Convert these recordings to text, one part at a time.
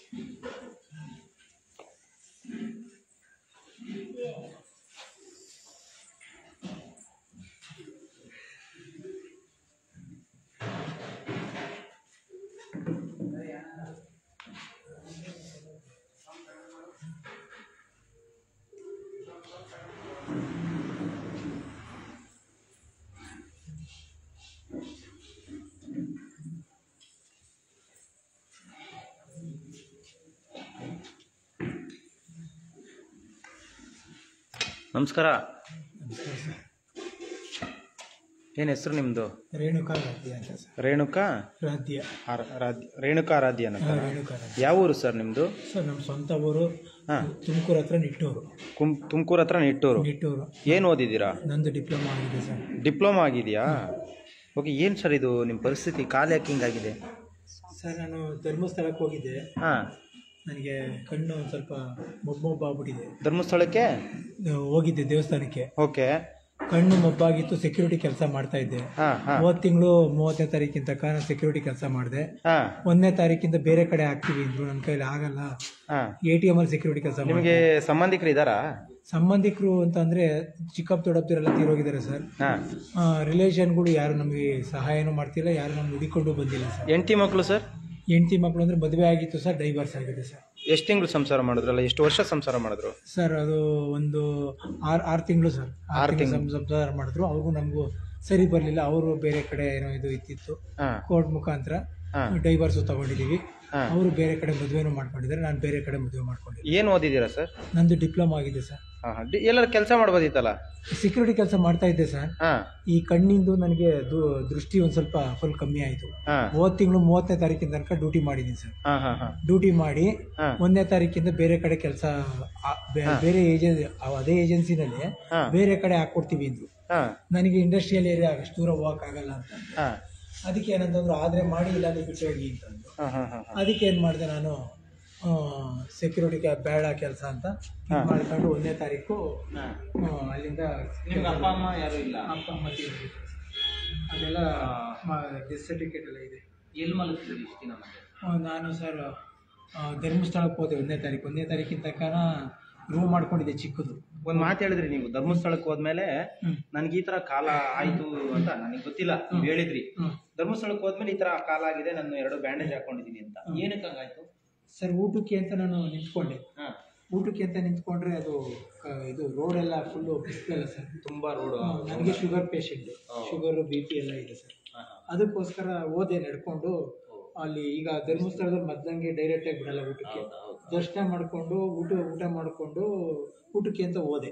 ನಮಸ್ಕಾರ ಏನು ಹೆಸರು ನಿಮ್ಮದು ರೇಣುಕಾ ರಾಧ್ಯ ಅಂತ ಸರ್ ರೇಣುಕಾ ರಾಧ್ಯ ಆರ್- ರಾಧ್ಯ ರೇಣುಕಾ ಆರಾಧ್ಯ ಹಾ, ಅಂತ ರೇಣುಕಾ ರಾಧ್ಯ ಯಾವ ಊರು ಸರ್ ನಿಮ್ಮದು ಸರ್ ನಮ್ಮ ಸ್ವಂತ ಊರು ಹಾಂ ತುಮಕೂರು ಹತ್ರ ನಿಟ್ಟೂರು ಕುಂ ತುಮಕೂರು ಹತ್ರ ನಿಟ್ಟೂರು ನಿಟ್ಟೂರು ಏನು ಓದಿದ್ದೀರಾ ನಂದು ಡಿಪ್ಲೊಮಾ ಆಗಿದೆ ಸರ್ ಡಿಪ್ಲೊಮಾ ಆಗಿದೆಯಾ ಓಕೆ ಏನು ಸರ್ ಇದು ನಿಮ್ಮ ಪರಿಸ್ಥಿತಿ ಕಾಲು ಯಾಕೆ ಹಿಂಗಾಗಿದೆ ಸರ್ ನಾನು ಧರ್ಮಸ್ಥಳಕ್ಕೆ ಹೋಗಿದ್ದೆ ಹಾಂ ನನಗೆ ಕಣ್ಣು ಒಂದು ಸ್ವಲ್ಪ ಮೊಬ್ಬು ಮೊಬ್ಬು ಆಗ್ಬಿಟ್ಟಿದೆ ಧರ್ಮಸ್ಥಳಕ್ಕೆ ನಾವು ಹೋಗಿದ್ದೆ ದೇವಸ್ಥಾನಕ್ಕೆ ಓಕೆ ಕಣ್ಣು ಮೊಬ್ಬಾಗಿತ್ತು ಸೆಕ್ಯೂರಿಟಿ ಕೆಲಸ ಮಾಡ್ತಾ ಇದ್ದೆ ಹಾಂ ಹಾಂ ಮೂವತ್ತು ತಿಂಗಳು ಮೂವತ್ತನೇ ತಾರೀಕಿನ ತನಕ ನಾನು ಸೆಕ್ಯೂರಿಟಿ ಕೆಲಸ ಮಾಡಿದೆ ಹಾಂ ಒಂದನೇ ತಾರೀಕಿಂದ ಬೇರೆ ಕಡೆ ಹಾಕ್ತೀವಿ ಅಂದ್ರು ನನ್ನ ಕೈಲಿ ಆಗಲ್ಲ ಹಾಂ ಎ ಟಿ ಎಮ್ ಅಲ್ಲಿ ಸೆಕ್ಯೂರಿಟಿ ಕೆಲಸ ಮಾಡಿ ನಿಮಗೆ ಸಂಬಂಧಿಕರು ಇದ್ದಾರಾ ಸಂಬಂಧಿಕರು ಅಂತ ಅಂದ್ರೆ ಚಿಕ್ಕಪ್ಪ ದೊಡ್ಡಪ್ಪದಿರೆಲ್ಲ ತೀರೋಗಿದ್ದಾರೆ ಸರ್ ಹಾಂ ರಿಲೇಷನ್ಗಳು ಯಾರು ನಮಗೆ ಸಹಾಯನೂ ಮಾಡ್ತಿಲ್ಲ ಯಾರು ನಮ್ಗೆ ಹುಡಿಕೊಂಡು ಬಂದಿಲ್ಲ ಸರ್ ಹೆಂಡತಿ ಮಕ್ಕಳು ಸರ್ ಹೆಂಡತಿ ಮಕ್ಕಳು ಅಂದ್ರೆ ಮದುವೆ ಆಗಿತ್ತು ಸರ್ ಡೈವರ್ಸ್ ಆಗಿದೆ ಸರ್ ಎಷ್ಟು ತಿಂಗಳು ಸಂಸಾರ ಮಾಡಿದ್ರಲ್ಲ ಎಷ್ಟು ವರ್ಷ ಸಂಸಾರ ಮಾಡಿದ್ರು ಸರ್ ಅದು ಒಂದು ಆರು ಆರು ತಿಂಗಳು ಸರ್ ಆರು ಆರು ತಿಂಗಳು ಸಂಸಾರ ಮಾಡಿದ್ರು ಅವ್ರಿಗೂ ನಮಗೂ ಸರಿ ಬರಲಿಲ್ಲ ಅವರು ಬೇರೆ ಕಡೆ ಏನೋ ಇದು ಇತ್ತಿತ್ತು ಹಾಂ ಕೋರ್ಟ್ ಮುಖಾಂತರ ಹಾಂ ಡೈವರ್ಸು ತಗೊಂಡಿದ್ದೀವಿ ಹಾಂ ಅವರು ಬೇರೆ ಕಡೆ ಮದುವೆನೂ ಮಾಡ್ಕೊಂಡಿದ್ದಾರೆ ನಾನು ಬೇರೆ ಕಡೆ ಮದುವೆ ಮಾಡ್ಕೊಂಡಿದ್ದೀನಿ ಏನು ಓದಿದ್ದೀರಾ ಸರ್ ನಂದು ಡಿಪ್ಲೊಮಾ ಆಗಿದೆ ಸರ್ ಹಾಂ ಹಾಂ ಎಲ್ಲರೂ ಕೆಲಸ ಮಾಡ್ಬೋದಿತ್ತಲ್ಲ ಸೆಕ್ಯೂರಿಟಿ ಕೆಲಸ ಮಾಡ್ತಾ ಇದ್ದೆ ಸರ್ ಹಾಂ ಈ ಕಣ್ಣಿಂದು ನನಗೆ ದು- ದೃಷ್ಟಿ ಒಂದು ಸ್ವಲ್ಪ ಫುಲ್ ಕಮ್ಮಿ ಆಯಿತು ಹಾಂ ಮೂವತ್ತು ತಿಂಗಳು ಮೂವತ್ತನೇ ತಾರೀಕಿನ ತನಕ ಡ್ಯೂಟಿ ಮಾಡಿದ್ದೀನಿ ಸರ್ ಹಾಂ ಹಾಂ ಹಾಂ ಡ್ಯೂಟಿ ಮಾಡಿ ಹಾಂ ಒಂದನೇ ತಾರೀಕಿಂದ ಬೇರೆ ಕಡೆ ಕೆಲಸ ಬೇರೆ ಏಜೆನ್ಸಿ ಅದೇ ಏಜೆನ್ಸಿನಲ್ಲಿ ಹಾಂ ಬೇರೆ ಕಡೆ ಹಾಕ್ಕೊಡ್ತೀವಿ ಅಂದ್ರು ಹಾಂ ನನಗೆ ಇಂಡಸ್ಟ್ರಿಯಲ್ ಏರಿಯಾ ಅಷ್ಟು ದೂರ ಹೋಗೋಕ್ಕಾಗಲ್ಲ ಅಂತ ಹಾಂ ಅದಕ್ಕೆ ಏನಂತಂದ್ರು ಆದರೆ ಮಾಡಿ ಇಲ್ಲ ನೀವು ಬಿಟ್ಟು ಹೋಗಿ ಅಂತಂದ್ರು ಹಾಂ ಹಾಂ ಹಾಂ ಅದಕ್ಕೆ ಏನು ಮಾಡಿದೆ ನಾನು ಸೆಕ್ಯೂರಿಟಿ ಬೇಡ ಕೆಲಸ ಅಂತ ಇದ್ ಮಾಡ್ಕೊಂಡು ಒಂದನೇ ತಾರೀಕು ಹಾಂ ಆ, ಅಲ್ಲಿಂದ ನಿಮ್ಗೆ ಅಪ್ಪ ಅಮ್ಮ ಯಾರು ಇಲ್ಲ ಅಪ್ಪ ಅಮ್ಮ ತೀರ್ದ್ರು. ಅದೆಲ್ಲ ಡೆತ್ ಸರ್ಟಿಫಿಕೇಟ್ ಎಲ್ಲ ಇದೆ ಎಲ್ಲಿ ಮಲಗ್ತೀರಿ ಇಷ್ಟು ದಿನ ಮತ್ತೆ ಆ, ನಾನು ಸರ್ ಆ, ಧರ್ಮಸ್ಥಳಕ್ಕೆ ಹೋದೆ ಒಂದನೇ ತಾರೀಕು ಒಂದನೇ ತಾರೀಕಿನ ತನಕ ರೂಮ್ ಮಾಡ್ಕೊಂಡಿದ್ದೆ ಚಿಕ್ಕದು ಒಂದು ಮಾತು ಹೇಳಿದ್ರಿ ನೀವು ಧರ್ಮಸ್ಥಳಕ್ಕೆ ಹೋದ್ಮೇಲೆ ಹ್ಮ್. ನನಗೆ ಈ ತರ ಕಾಲ ಆಯ್ತು ಅಂತ ನನಗೆ ಗೊತ್ತಿಲ್ಲ ನೀವು ಹೇಳಿದ್ರಿ ಹ್ಮ್. ಧರ್ಮಸ್ಥಳಕ್ಕೆ ಹೋದ್ಮೇಲೆ ಈ ತರ ಕಾಲ ಆಗಿದೆ ನಾನು ಎರಡು ಬ್ಯಾಂಡೇಜ್ ಹಾಕೊಂಡಿದ್ದೀನಿ ಅಂತ ಏನಕ್ಕೆ ಹಂಗಾಯ್ತು ಸರ್ ಊಟಕ್ಕೆ ಅಂತ ನಾನು ನಿಂತ್ಕೊಂಡೆ ಹಾಂ ಊಟಕ್ಕೆ ಅಂತ ನಿಂತ್ಕೊಂಡ್ರೆ ಅದು ಕ- ಇದು ರೋಡ್ ಎಲ್ಲ ಫುಲ್ಲು ಬಿಸಿಲಲ್ಲ ಸರ್ ತುಂಬಾ ರೋಡು ನನಗೆ ಶುಗರ್ ಪೇಷಂಟ್ ಹಾ. ಶುಗರು ಬಿ ಪಿ ಎಲ್ಲ ಇದೆ ಸರ್ ಅದಕ್ಕೋಸ್ಕರ ಹೋದೆ ನಡ್ಕೊಂಡು ಅಲ್ಲಿ ಈಗ ಧರ್ಮಸ್ಥಳದಲ್ಲಿ ಮೊದ್ಲಂಗೆ ಡೈರೆಕ್ಟಾಗಿ ಬಿಡಲ್ಲ ಊಟಕ್ಕೆ ದರ್ಶನ ಮಾಡಿಕೊಂಡು ಊಟ ಊಟ ಮಾಡಿಕೊಂಡು ಊಟಕ್ಕೆ ಅಂತ ಹೋದೆ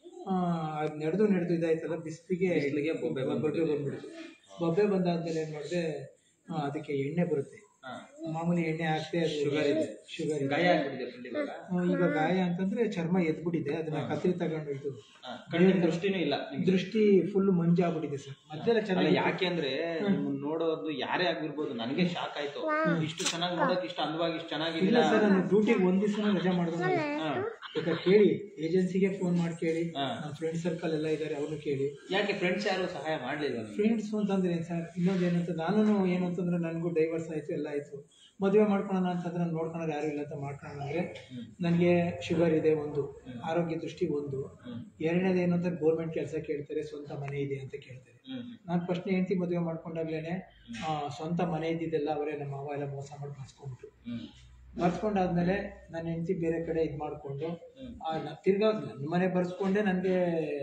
ಅದು ನಡೆದು ನಡೆದು ಇದಾಯ್ತಲ್ಲ ಬಿಸಿಲಿಗೆ ಬಿಸ್ಲಿಗೆ ಬೊಬ್ಬೆ ಬೊಬ್ಬೆ ಬಂದ್ಬಿಡ್ತು ಬೊಬ್ಬೆ ಬಂದಾದ್ಮೇಲೆ ಏನು ಮಾಡಿದೆ ಅದಕ್ಕೆ ಎಣ್ಣೆ ಬರುತ್ತೆ ಮಾಮೂಲಿ ಎಣ್ಣೆ ಹಾಕ್ದೆ ಅದು Sugar ಇದೆ. ಶುಗರ್ ಇದೆ ಗಾಯ ಆಗ್ಬಿಟ್ಟಿದೆ ಫುಲ್ ಇವಾಗ ಆ, ಈಗ ಗಾಯ ಅಂತಂದ್ರೆ ಚರ್ಮ ಎದ್ಬಿಟ್ಟಿದೆ ಅದನ್ನ ಕತ್ರಿ ತಗೊಂಡು ಇದು ಕಣ್ಣಿನ ದೃಷ್ಟಿನೂ ಇಲ್ಲ ನಿಮ್ಗೆ. ದೃಷ್ಟಿ ಫುಲ್ ಮಂಜಾಗ್ಬಿಟ್ಟಿದೆ ಸರ್ ಮದ್ದೆಲ್ಲ ಅಲ್ಲ ಚೆನ್ನಾಗಿ ಯಾಕೆ ಅಂದ್ರೆ ನಿಮ್ಮನ್ನ ನೋಡೋದು ಯಾರೇ ಆಗಿರ್ಬೋದು ನನಗೆ ಶಾಕ್ ಆಯ್ತು ಇಷ್ಟು ಚೆನ್ನಾಗಿ ನೋಡೋಕೆ ಇಷ್ಟು ಅಂದವಾಗಿ ಇಷ್ಟು ಇಲ್ಲ ಚೆನ್ನಾಗಿಲ್ಲ ಸರ್ ನಾನು ಡ್ಯೂಟಿಗೆ ಒಂದ್ ದಿವಸ ರಜಾ ಮಾಡಿದ್ರೆ ಬೇಕಾದ್ರೆ ಕೇಳಿ ಏಜೆನ್ಸಿಗೆ ಫೋನ್ ಮಾಡಿ ಕೇಳಿ ಹಾ. ನಮ್ಮ ಫ್ರೆಂಡ್ ಸರ್ಕಲ್ ಎಲ್ಲ ಇದ್ದಾರೆ ಅವ್ರನ್ನ ಕೇಳಿ ಯಾಕೆ ಫ್ರೆಂಡ್ಸ್ ಯಾರು ಸಹಾಯ ಮಾಡ್ಲಿಲ್ವ ನಿಮ್ಗೆ? ಫ್ರೆಂಡ್ಸ್ ಅಂತಂದ್ರೆ ಏನು ಸರ್ ಇನ್ನೊಂದು ಏನಂತ ನಾನು ಏನು ಅಂತಂದ್ರೆ ನನಗೂ ಡೈವರ್ಸ್ ಆಯಿತು ಎಲ್ಲ ಆಯಿತು ಮದುವೆ ಮಾಡ್ಕೊಳ್ಳೋಣ ಅಂತಂದ್ರೆ ನಾನು ನೋಡ್ಕೊಳೋರು ಯಾರು ಇಲ್ಲ ಅಂತ ಮಾಡ್ಕೊಂಡ್ರೆ ನನಗೆ ಶುಗರ್ ಇದೆ ಒಂದು ಆರೋಗ್ಯ ದೃಷ್ಟಿ ಒಂದು ಎರಡನೇದು ಏನು ಅಂತ ಗೌರ್ಮೆಂಟ್ ಕೆಲಸ ಕೇಳ್ತಾರೆ ಸ್ವಂತ ಮನೆ ಇದೆ ಅಂತ ಕೇಳ್ತಾರೆ ಹ್ಮ್ ನಾನು ಫಸ್ಟ್ ಹೆಂಡತಿ ಮದುವೆ ಮಾಡ್ಕೊಂಡಾಗ್ಲೇ ಸ್ವಂತ ಮನೆ ಇದ್ದಿದ್ದೆಲ್ಲ ಅವರೇ ನಮ್ಮ ಮಾವ ಎಲ್ಲ ಮೋಸ ಮಾಡಿ ಬರ್ಸ್ಕೊಂಡ್ಬಿಟ್ರು ಹ್ಮ್ ಬರ್ಸ್ಕೊಂಡಾದ್ಮೇಲೆ ನನ್ನ ಹೆಂಡತಿ ಬೇರೆ ಕಡೆ ಇದು ಮಾಡಿಕೊಂಡು ಹ್ಮ್. ತಿರ್ಗಾ ನನ್ನ ಮನೆ ಬರ್ಸ್ಕೊಂಡೆ ನನಗೆ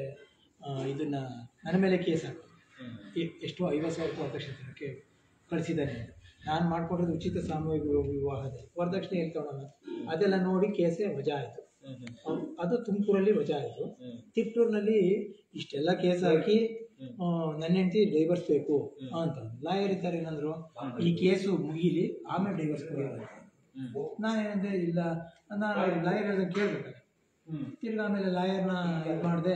ಇದನ್ನ ನನ್ನ ಮೇಲೆ ಕೇಸ್ ಹಾಕೋದು ಹ್ಮ್ ಎ- ಎಷ್ಟು ಐವತ್ತು ಸಾವಿರ ರೂಪಾಯಿ ವರದಕ್ಷಿಣೆ ಕಳಿಸಿದ್ದಾನೆ ಅಂತ ನಾನು ಮಾಡ್ಕೊಂಡಿರೋದು ಉಚಿತ ಸಾಮೂಹಿಕ ವಿವಾಹದಲ್ಲಿ ವರದಕ್ಷಿಣೆ ಎಲ್ಲಿ ತಗೊಳೋಣ ಅದೆಲ್ಲ ನೋಡಿ ಕೇಸೇ ವಜಾ ಆಯಿತು ಹ್ಮ್ ಹ್ಮ್ ಅದು ತುಮಕೂರಲ್ಲಿ ವಜಾ ಆಯಿತು ಹ್ಮ್ ತಿಟ್ಟೂರಿನಲ್ಲಿ ಇಷ್ಟೆಲ್ಲ ಕೇಸ್ ಹಾಕಿ ಹ್ಮ್. ಆ, ನನ್ನ ಹೆಂಡತಿ ಡೈವರ್ಸ್ ಬೇಕು ಅಂತ ಲಾಯರ್ ಇದ್ದಾರೆ ಏನಂದ್ರು ಈ ಕೇಸು ಮುಗೀಲಿ ಆಮೇಲೆ ಡೈವರ್ಸ್ ಮುಗಿಯೋದು ಹ್ಮ್ ನಾನು ಏನಂದ್ರೆ ಇಲ್ಲ ನಾನು ಲಾಯರ್ ಹೇಳ್ದಂಗೆ ಕೇಳ್ಬೇಕಲ್ಲ ಹ್ಮ್ ತಿರ್ಗಿ ಆಮೇಲೆ ಲಾಯರ್ನ ಇದು ಮಾಡಿದೆ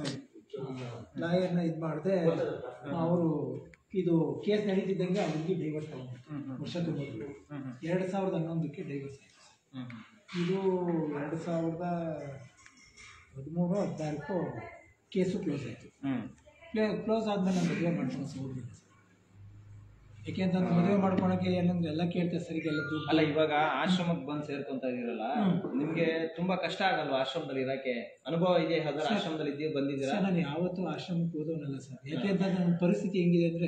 ಲಾಯರ್ನ ಇದು ಮಾಡಿದೆ ಅವರು ಇದು ಕೇಸ್ ನಡೀತಿದ್ದಂಗೆ ಅವ್ರಿಗೆ ಡೈವರ್ಸ್ ತಗೊಂಡ್ಬಿಟ್ಟು ವರ್ಷ ತುಂಬಿದ್ರು ಹ್ಮ್ ಎರಡು ಸಾವಿರದ ಹನ್ನೊಂದಕ್ಕೆ ಡೈವರ್ಸ್ ಆಯಿತು ಹ್ಮ್ ಇದು ಎರಡು ಸಾವಿರದ ಹದಿಮೂರು ಹದಿನಾಲ್ಕು ಕೇಸು ಕ್ಲೋಸ್ ಆಯಿತು ಹ್ಮ್ ಕ್ಲೋಸ್ ಆದಮೇಲೆ ನಾನು ಮದುವೆ ಮಾಡ್ಕೊಂಡು ಹೋಗ್ಬಿಟ್ಟೆ ಯಾಕೆಂತಂದ್ರೆ ಮದುವೆ ಮಾಡ್ಕೊಳಕ್ಕೆ ಎಲ್ಲೊಂದು ಎಲ್ಲ ಕೇಳ್ತಾರೆ ಸರಿಗೆಲ್ಲ ದುಡ್ಡು ಅಲ್ಲ ಇವಾಗ ಆಶ್ರಮಕ್ಕೆ ಬಂದು ಸೇರ್ಕೊಂತ ಇದೀರಲ್ಲ ನಿಮ್ಗೆ ತುಂಬಾ ಕಷ್ಟ ಆಗಲ್ವಾ ಆಶ್ರಮದಲ್ಲಿ ಇರಕ್ಕೆ ಅನುಭವ ಇದೆ ಅದರ ಆಶ್ರಮದಲ್ಲಿ ಇದ್ದೀವಿ ಬಂದಿದ್ದೀರಾ ಸರ್ ನಾನು ಯಾವತ್ತೂ ಆಶ್ರಮಕ್ಕೆ ಹೋದವನಲ್ಲ ಸರ್ ಯಾಕೆಂತಂದ್ರೆ ನನ್ನ ಪರಿಸ್ಥಿತಿ ಹೆಂಗಿದೆ ಅಂದರೆ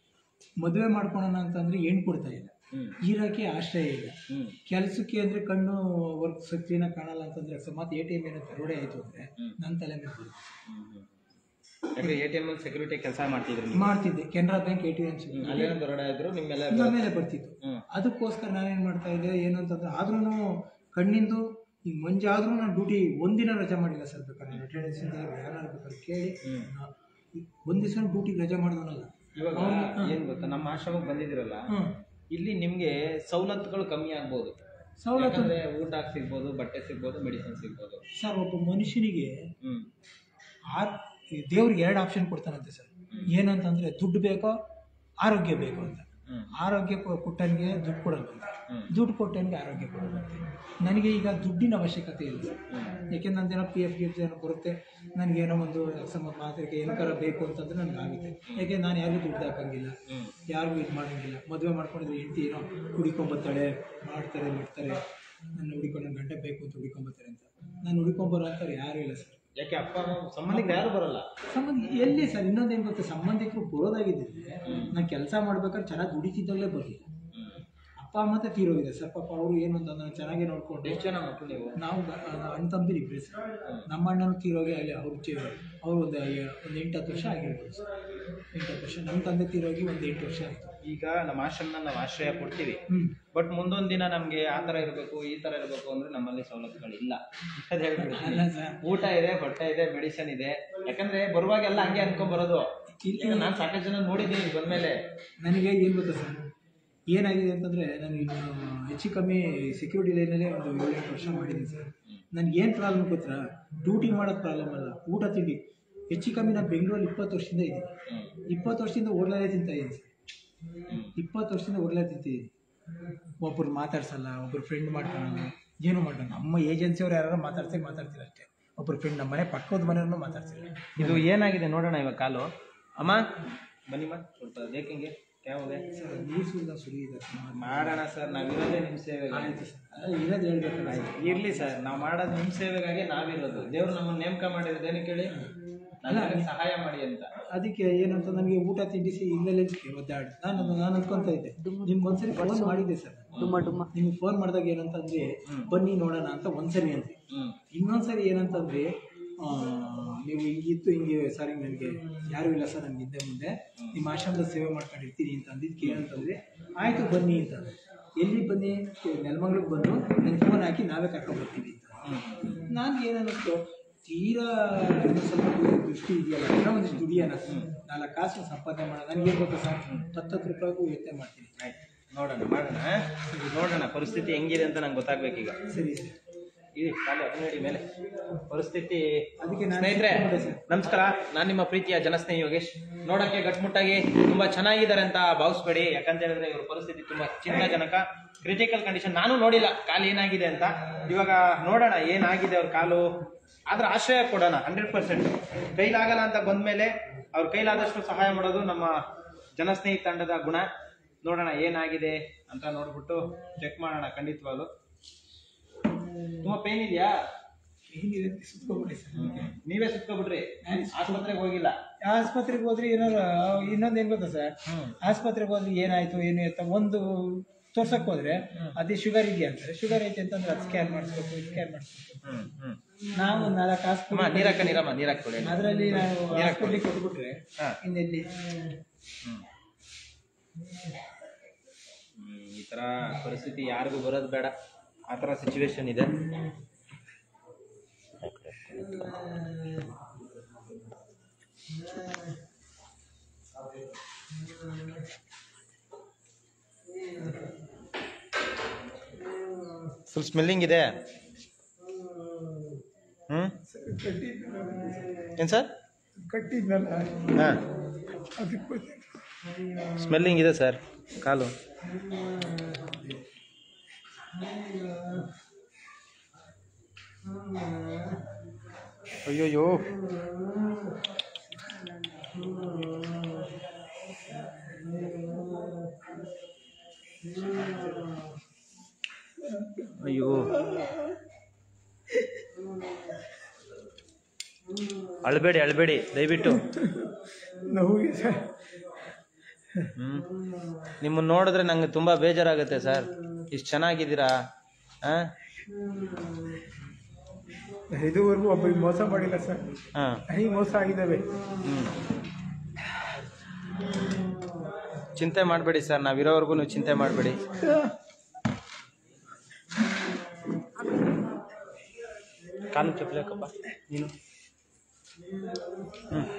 ಮದುವೆ ಮಾಡ್ಕೊಳೋಣ ಅಂತಂದ್ರೆ ಹೆಣ್ಣು ಕೊಡ್ತಾ ಇಲ್ಲ ಹ್ಮ್ ಇರೋಕ್ಕೆ ಆಶ್ರಯ ಇಲ್ಲ ಹ್ಮ್ ಕೆಲಸಕ್ಕೆ ಅಂದರೆ ಕಣ್ಣು ವರ್ಕ್ ಶಕ್ತಿನ ಕಾಣಲ್ಲ ಅಂತಂದ್ರೆ ಅಕಸ್ಮಾತ್ ಎ ಟಿ ಎಮ್ ಏನೋ ದರೋಡೆ ಆಯಿತು ಅಂದರೆ ನನ್ನ ತಲೆ ಮೇಲೆ ಬರುತ್ತೆ ಯಾಕಂದ್ರೆ ಎ ಟಿ ಎಮ್ ಅಲ್ಲಿ ಸೆಕ್ಯೂರಿಟಿ ಕೆಲಸ ಮಾಡ್ತಿದ್ರು ನೀವು ಮಾಡ್ತಿದ್ದೆ Canara bank A T M ಅಲ್ಲೇನೋ ದೊರಡೆ ಇದ್ರು ನಿಮ್ಮೆಲ್ಲ ನನ್ನ ಮೇಲೆ ಬರ್ತಿತ್ತು ಹ್ಮ್ ಅದಕ್ಕೋಸ್ಕರ ನಾನೇನು ಮಾಡ್ತಾ ಇದ್ದೆ ಏನು ಅಂತಂದ್ರೆ ಆದ್ರೂ ಕಣ್ಣಿಂದು ಈಗ ಮಂಜಾದ್ರೂ ನಾನು ಡ್ಯೂಟಿ ಒಂದಿನ ರಜೆ ಮಾಡಿಲ್ಲ ಸರ್ ಬೇಕಾದ್ರೆ ನಾನು ಅಟೆಂಡೆನ್ಸ್ ಯಾರು ಬೇಕಾದ್ರೆ ಕೇಳಿ ಹ್ಮ್. ನಾ- ಒಂದ್ ದಿವಸ ಡ್ಯೂಟಿಗೆ ರಜೆ ಮಾಡಿದವನಲ್ಲ ಇವಾಗ ಏನ್ ಗೊತ್ತಾ ನಮ್ಮ ಆಶ್ರಮಕ್ಕೆ ಬಂದಿದ್ದೀರಲ್ಲ ಹ್ಞೂ ಇಲ್ಲಿ ನಿಮ್ಗೆ ಸವಲತ್ತುಗಳು ಕಮ್ಮಿ ಆಗ್ಬೋದು ಸವಲತ್ತು ಯಾಕಂದ್ರೆ ಊಟ ಸಿಗ್ಬೋದು ಬಟ್ಟೆ ಸಿಗ್ಬೋದು ಮೆಡಿಸಿನ್ ಸಿಗ್ಬೋದು ಸರ್ ಒಬ್ಬ ಮನುಷ್ಯನಿಗೆ ಹ್ಮ್ ಆ ದೇವ್ರಿಗೆ ಎರಡು ಆಪ್ಷನ್ ಕೊಡ್ತಾನಂತೆ ಸರ್ ಏನಂತಂದ್ರೆ ದುಡ್ಡು ಬೇಕೋ ಆರೋಗ್ಯ ಬೇಕು ಅಂತ ಹ್ಮ್ ಆರೋಗ್ಯ ಕೊ- ಕೊಟ್ಟವನಿಗೆ ದುಡ್ಡು ಕೊಡಲ್ವಂತೆ ಹ್ಮ್. ದುಡ್ಡು ಕೊಟ್ಟವನಿಗೆ ಆರೋಗ್ಯ ಕೊಡಲ್ವಂತೆ ನನಗೆ ಈಗ ದುಡ್ಡಿನ ಅವಶ್ಯಕತೆ ಇಲ್ಲ ಸರ್ ಹ್ಮ್ ಯಾಕೆಂದ್ರೆ ನಂದೇನೋ ಪಿ ಎಫ್ ಗಿಫ್ಟ್ ಏನೋ ಬರುತ್ತೆ ನನಗೇನೋ ಒಂದು ಅಕಸ್ಮಾತ್ ಮಾತ್ರಕ್ಕೆ ಏನಕ್ಕಾರ ಬೇಕು ಅಂತಂದ್ರೆ ನನಗೆ ಆಗುತ್ತೆ ಯಾಕೆ ನಾನು ಯಾರಿಗೂ ದುಡ್ಡು ಹಾಕಂಗಿಲ್ಲ ಹ್ಮ್ ಯಾರಿಗೂ ಇದು ಮಾಡಂಗಿಲ್ಲ ಮದುವೆ ಮಾಡ್ಕೊಂಡಿದ್ರೆ ಹೆಂಡತಿ ಏನೋ ಹುಡಿಕೊಂಬತ್ತಾಳೆ ಮಾಡ್ತಾರೆ ಮಾಡ್ತಾರೆ ನನ್ನ ಹುಡಿಕೊಂಡು ನನ್ನ ಗಂಟೆ ಬೇಕು ಅಂತ ಹುಡಿಕೊಂಬತ್ತಾರೆ ಅಂತ ನಾನು ಹುಡಿಕೊಂಬರೋ ಅಂತಾರೆ ಯಾರೂ ಇಲ್ಲ ಸರ್ ಯಾಕೆ ಅಪ್ಪ ಅಮ್ಮ ಸಂಬಂಧಿಕರು ಯಾರು ಬರಲ್ಲ ಸಂಬಂಧ ಎಲ್ಲಿ ಸರ್ ಇನ್ನೊಂದೇನು ಗೊತ್ತಾ ಸಂಬಂಧಿಕರು ಬರೋದಾಗಿದ್ದರೆ ನಾನು ಕೆಲಸ ಮಾಡ್ಬೇಕಾದ್ರೆ ಚೆನ್ನಾಗಿ ದುಡಿತಿದ್ದಾಗಲೇ ಬರಲಿಲ್ಲ ಹ್ಮ್ ಅಪ್ಪ ಅಮ್ಮ ಮತ್ತೆ ತೀರೋಗಿದೆ ಸರ್ ಪಾಪ ಅವರು ಏನು ಅಂತ ನಾನು ಚೆನ್ನಾಗಿ ನೋಡ್ಕೊಂಡು ಎಷ್ಟು ಜನ ಮಕ್ಕಳು ನೀವು ನಾವು ಗ- ಆ, ಅಣ್ಣ ತಮ್ಮದಿರು ಇಬ್ಬರೇ ಸರ್ ನಮ್ಮ ಅಣ್ಣನ ತೀರೋಗಿ ಅಲ್ಲಿ ಅವ್ರು ಚಿ ಅವರು ಒಂದು ಒಂದು ಎಂಟು ಹತ್ತು ವರ್ಷ ಆಗಿರ್ಬೋದು ಸರ್ ಎಂಟು ಹತ್ತು ವರ್ಷ ನಮ್ಮ ತಂದೆ ತೀರೋಗಿ ಒಂದು ಎಂಟು ವರ್ಷ ಆಯಿತು ಈಗ ನಮ್ಮ ಆಶ್ರಮನ ನಾವು ಆಶ್ರಯ ಕೊಡ್ತೀವಿ ಹ್ಞೂ ಬಟ್ ಮುಂದೊಂದು ದಿನ ನಮ್ಗೆ ಆ ತರ ಇರಬೇಕು ಈ ತರ ಇರಬೇಕು ಅಂದ್ರೆ ನಮ್ಮಲ್ಲಿ ಸವಲತ್ತುಗಳಿಲ್ಲ ಅದ್ ಹೇಳ್ಬಿಡ್ತೀನಿ. ಅಲ್ಲ ಸರ್ ಊಟ ಇದೆ ಬಟ್ಟೆ ಇದೆ ಮೆಡಿಸಿನ್ ಇದೆ ಯಾಕಂದ್ರೆ ಬರುವಾಗೆಲ್ಲ ಹಂಗೆ ಅನ್ಕೊಂಡ್ ಬರೋದು ಈಗ ನಾನು ಸಾಕಷ್ಟು ಜನ ನೋಡಿದ್ದೀನಿ ಬಂದ್ಮೇಲೆ ನನಗೆ ಏನು ಗೊತ್ತಾ ಸರ್ ಏನಾಗಿದೆ ಅಂತಂದರೆ ನಾನು ಇನ್ನು ಹೆಚ್ಚು ಕಮ್ಮಿ ಸೆಕ್ಯೂರಿಟಿ ಲೈನಲ್ಲೇ ಒಂದು ಏಳೆಂಟು ವರ್ಷ ಮಾಡಿದ್ದೀನಿ ಸರ್ ನನಗೆ ಏನು ಪ್ರಾಬ್ಲಮ್ ಗೊತ್ತಾ ಡ್ಯೂಟಿ ಮಾಡೋದು ಪ್ರಾಬ್ಲಮ್ ಅಲ್ಲ ಊಟ ತಿಂಡಿ ಹೆಚ್ಚು ಕಮ್ಮಿ ನಾನು ಬೆಂಗಳೂರಲ್ಲಿ ಇಪ್ಪತ್ತು ವರ್ಷದಿಂದ ಇದ್ದೀನಿ ಹ್ಮ್. ಇಪ್ಪತ್ತು ವರ್ಷದಿಂದ ಓಡ್ಲೇ ತಿಂತಾ ಇದ್ದೀನಿ ಸರ್ ಹ್ಮ್. ಇಪ್ಪತ್ತು ವರ್ಷದಿಂದ ಓಡ್ಲೇ ತಿಂತಿದ್ದೀನಿ ಒಬ್ಬರು ಮಾತಾಡ್ಸಲ್ಲ ಒಬ್ಬರು ಫ್ರೆಂಡ್ ಮಾಡ್ಕೊಳ್ಳಲ್ಲ ಏನೂ ಮಾಡಲ್ಲ ನಮ್ಮ ಏಜೆನ್ಸಿಯವ್ರು ಯಾರು ಮಾತಾಡ್ಸಿ ಮಾತಾಡ್ತೀರ ಅಷ್ಟೇ ಒಬ್ಬರು ಫ್ರೆಂಡ್ ನಮ್ಮ ಮನೆ ಪಕ್ಕದ ಮನೆಯವ್ರನ್ನೂ ಮಾತಾಡ್ತಿಲ್ಲ ಇದು ಏನಾಗಿದೆ ನೋಡೋಣ ಇವಾಗ ಕಾಲು ಅಮ್ಮ ಬನ್ನಿಮ್ಮ ಸ್ವಲ್ಪ ಬೇಕಂಗೆ ಕ್ಯಾವ್ಗೆ ಸರ್ ನೀರು ಸುರಿದ ಸುರಿಯಿದೆ ಮಾಡೋಣ ಸರ್ ನಾವಿರೋದೇ ನಿಮ್ಮ ಸೇವೆಗೆ ಆಯಿತು ಸರ್ ಅದೇ ಇರೋದು ಹೇಳ್ಬೇಕಲ್ಲ ಸರ್ ಇರ್ಲಿ ಸರ್ ನಾವು ಮಾಡೋದು ನಿಮ್ಮ ಸೇವೆಗಾಗಿ ನಾವಿರೋದು ದೇವ್ರು ನಮ್ಮನ್ನ ನೇಮಕ ಮಾಡಿರೋದು ಏನಕ್ಕೆ ಹೇಳಿ ನನಗೆ ಸಹಾಯ ಮಾಡಿ ಅಂತ ಅದಕ್ಕೆ ಏನಂತ ನನಗೆ ಊಟ ತಿಂಡಿಸಿ ಇಲ್ಲೆಲ್ಲ ಒದ್ದಾಡಿ ನಾನು ನಾನು ಅಂದ್ಕೊಂತ ಇದ್ದೆ ನಿಮ್ಗೆ ಒಂದ್ಸರಿ ಫೋನ್ ಮಾಡಿದ್ದೆ ಸರ್ ನಿಮ್ಗೆ ಫೋನ್ ಮಾಡಿದಾಗ ಏನಂತಂದ್ರೆ ಬನ್ನಿ ನೋಡೋಣ ಅಂತ ಒಂದ್ಸರಿ ಅಂದ್ರಿ ಹ್ಮ್ ಇನ್ನೊಂದ್ಸರಿ ಏನಂತಂದ್ರೆ ಆ, ನೀವು ಹಿಂಗಿತ್ತು ಹಿಂಗೆ ಸರ್ ನನಗೆ ಯಾರೂ ಇಲ್ಲ ಸರ್ ನನಗೆ ಹಿಂದೆ ಮುಂದೆ ನಿಮ್ಮ ಆಶ್ರಮದ ಸೇವೆ ಮಾಡ್ಕೊಂಡಿರ್ತೀನಿ ಅಂತ ಅಂದಿದ್ದಕ್ಕೆ ಏನಂತಂದ್ರೆ ಆಯಿತು ಬನ್ನಿ ಅಂತ ಎಲ್ಲಿ ಬನ್ನಿ ನೆಲಮಂಗ್ಳಿಗೆ ಬಂದು ನನಗೆ ಫೋನ್ ಹಾಕಿ ನಾವೇ ಕರ್ಕೊಂಡು ಬರ್ತೀವಿ ಅಂತ ನಾನು ಏನನ್ನಿಸ್ತು ತೀರಾ ಇನ್ನೂ ಸ್ವಲ್ಪ ದು- ದೃಷ್ಟಿ ಇದೆಯಲ್ಲ ಏನೋ ಒಂದಿಷ್ಟು ದುಡಿಯೋಣ ನಾಲ್ಕು ಕಾಸು ಸಂಪಾದನೆ ಮಾಡೋಣ ನನಗೇನು ಗೊತ್ತಾ ಸರ್ ಹತ್ತತ್ತು ರೂಪಾಯಿಗೂ ಯೋಚನೆ ಮಾಡ್ತೀನಿ ಆಯ್ತು ನೋಡೋಣ ಮಾಡೋಣ ನೋಡೋಣ ಪರಿಸ್ಥಿತಿ ಹೆಂಗಿದೆ ಅಂತ ನಂಗೆ ಗೊತ್ತಾಗ್ಬೇಕೀಗ ಸರಿ ಸರ್ ಇದು ಖಾಲಿ ಹದಿನೇಳಿ ಮೇಲೆ ಪರಿಸ್ಥಿತಿ ಅದಕ್ಕೆ ನಾನು ಸ್ನೇಹಿತರೆ ಸಿಕ್ಕಿಬಿಟ್ಟೆ ಸರ್. ನಮಸ್ಕಾರ ನಾನು ನಿಮ್ಮ ಪ್ರೀತಿಯ ಜನಸ್ನೇಹಿ ಯೋಗೇಶ್ ನೋಡಕ್ಕೆ ಗಟ್ಮುಟ್ಟಾಗಿ ತುಂಬಾ ಚೆನ್ನಾಗಿದ್ದಾರೆ ಅಂತ ಭಾವಿಸ್ಬೇಡಿ ಯಾಕಂತ ಹೇಳಿದ್ರೆ ಇವ್ರ ಪರಿಸ್ಥಿತಿ ತುಂಬಾ ಚಿಂತಾಜನಕ ಕ್ರಿಟಿಕಲ್ ಕಂಡೀಷನ್ ನಾನು ನೋಡಿಲ್ಲ ಕಾಲು ಏನಾಗಿದೆ ಅಂತ ಇವಾಗ ನೋಡೋಣ ಏನಾಗಿದೆ ಅವ್ರ ಕಾಲು ಆದ್ರೆ ಆಶ್ರಯ ಕೊಡೋಣ ಹಂಡ್ರೆಡ್ ಪರ್ಸೆಂಟ್ ಕೈಲಾಗಲ್ಲ ಅಂತ ಬಂದ್ಮೇಲೆ ಅವ್ರ ಕೈಲಾದಷ್ಟು ಸಹಾಯ ಮಾಡೋದು ನಮ್ಮ ಜನಸ್ನೇಹಿ ತಂಡದ ಗುಣ ನೋಡೋಣ ಏನಾಗಿದೆ ಅಂತ ನೋಡ್ಬಿಟ್ಟು ಚೆಕ್ ಮಾಡೋಣ ಖಂಡಿತವಾಗ್ಲು ತುಂಬಾ ಪೇನ್ ಇದೆಯಾ ಏನಿದೆ ಸುತ್ಕೊಂಡ್ಬಿಡಿ ಸರ್ ನೀವೇ ಸುತ್ಕೊಬಿಟ್ರಿ ಆಸ್ಪತ್ರೆಗೆ ಹೋಗಿಲ್ಲ ಆಸ್ಪತ್ರೆಗೆ ಹೋದ್ರೆ ಏನಾರು ಇನ್ನೊಂದು ಏನು ಗೊತ್ತಾ ಸರ್ ಆಸ್ಪತ್ರೆಗೆ ಹೋದ್ರೆ ಏನಾಯ್ತು ಏನು ಎತ್ತ ಒಂದು ತೋರ್ಸಕ್ ಹೋದ್ರೆ ಅದೇ ಶುಗರ್ ಇದೆಯಾ ಅಂತಾರೆ ಶುಗರ್ ಐತೆ ಅಂತಂದ್ರೆ ಅದು ಸ್ಕ್ಯಾನ್ ಮಾಡಿಸ್ಬೇಕು ಸ್ಕ್ಯಾನ್ ಮಾಡಿಸ್ಬೇಕು ಹ್ಮ್ ಹ್ಮ್ ನಾವು ಒಂದು ನಾಲ್ಕು ಅಮ್ಮ ಹಾಸ್ಪಿಟಲ್ ನೀರಕ್ಕ ನೀರಮ್ಮ ನೀರಾಕ್ ಕೊಡಿ ಅದರಲ್ಲಿ ನಾವು ನೀರ್ ಹಾಸ್ಪಿಟ್ಲಿಗೆ ಕೊಟ್ಬಿಟ್ರೆ ಹಾ. ಇನ್ನೆಲ್ಲಿ ಹ್ಮ್. ಹ್ಮ್, ಈ ತರ ಪರಿಸ್ಥಿತಿ ಯಾರಿಗೂ ಬರೋದು ಬೇಡ ಆ ಥರ ಸಿಚುವೇಶನ್ ಇದೆ ಫುಲ್ ಸ್ಮೆಲ್ಲಿಂಗ್ ಇದೆ ಹ್ಮ್ ಏನ್ ಸರ್ ಕಟ್ಟಿದ್ನಲ್ಲ ಹಾಂ ಅದಕ್ಕೆ ಸ್ಮೆಲ್ಲಿಂಗ್ ಇದೆ ಸರ್ ಕಾಲು ಅಯ್ಯೋಯ್ಯೋ ಅಯ್ಯೋ ಅಳ್ಬೇಡಿ ಅಳ್ಬೇಡಿ ದಯವಿಟ್ಟು ನೋವಿಗೆ ಸರ್ ಹ್ಮ್ ನಿಮ್ಮನ್ನ ನೋಡಿದ್ರೆ ನಂಗೆ ತುಂಬಾ ಬೇಜಾರಾಗುತ್ತೆ ಸರ್ ಇಷ್ಟು ಚೆನ್ನಾಗಿದ್ದೀರಾ ಆ ಇದುವರೆಗೂ ಒಬ್ಬರಿಗೆ ಮೋಸ ಮಾಡಿಲ್ಲ ಸರ್ ಹಾ ನನಗೆ ಮೋಸ ಆಗಿದ್ದಾವೆ ಹ್ಮ್ ಚಿಂತೆ ಮಾಡಬೇಡಿ ಸರ್ ನಾವಿರೋವರೆಗೂ ನೀವು ಚಿಂತೆ ಮಾಡಬೇಡಿ ಕಾಲು ಚಪ್ಪಲೇಕಪ್ಪ ನೀನು ಹ್ಮ್.